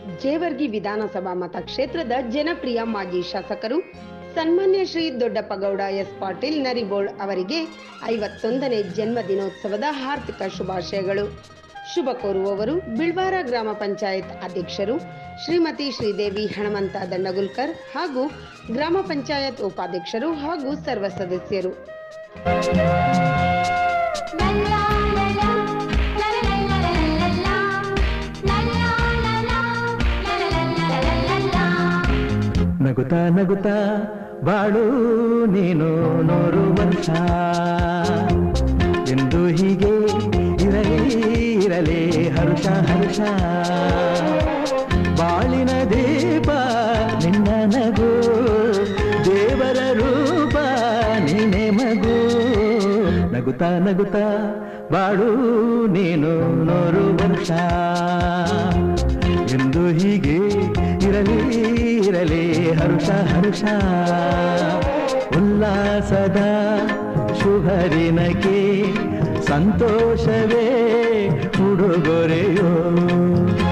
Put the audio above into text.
ಜೇವರ್ಗಿ ವಿಧಾನಸಭಾ ಮತಕ್ಷೇತ್ರದ ಜನಪ್ರಿಯ ಮಾಜಿ ಶಾಸಕರು ಸನ್ಮಾನ್ಯ ಶ್ರೀ ದೊಡ್ಡಪ್ಪಗೌಡ ಎಸ್ ಪಾಟೀಲ್ ನರಿಬೋಳ್ ಅವರಿಗೆ ಐವತ್ತೊಂದನೇ ಜನ್ಮ ದಿನೋತ್ಸವದ ಹಾರ್ದಿಕ ಶುಭಾಶಯಗಳು ಶುಭ ಕೋರುವವರು ಬಿಳ್ವಾರ ಗ್ರಾಮ ಪಂಚಾಯತ್ ಅಧ್ಯಕ್ಷರು ಶ್ರೀಮತಿ ಶ್ರೀದೇವಿ ಹಣಮಂತ ದಂಡಗುಲ್ಕರ್ ಹಾಗೂ ಗ್ರಾಮ ಪಂಚಾಯತ್ ಉಪಾಧ್ಯಕ್ಷರು ಹಾಗೂ ಸರ್ವ ಸದಸ್ಯರು ನಗುತ್ತಾ ನಗುತ್ತಾ ಬಾಳು ನೀನು ನೂರು ವರ್ಷ ಎಂದು ಹೀಗೆ ಇರಲಿ ಇರಲಿ ಹರುಷ ಹರುಷ ಬಾಳಿನ ದೀಪ ನಿನ್ನ ನಗು ದೇವರ ರೂಪ ನೀನೆ ಮಗು ನಗುತ್ತಾ ನಗುತ್ತಾ ಬಾಳು ನೀನು ನೂರು ವರ್ಷ ಎಂದು ಹೀಗೆ ಇರಲಿ ಇರಲಿ ಹರುಷ ಹರುಷ ಉಲ್ಲಾಸದ ಶುಭರಿನಕ್ಕೆ ಸಂತೋಷವೇ ಉಡುಗೊರೆಯೋ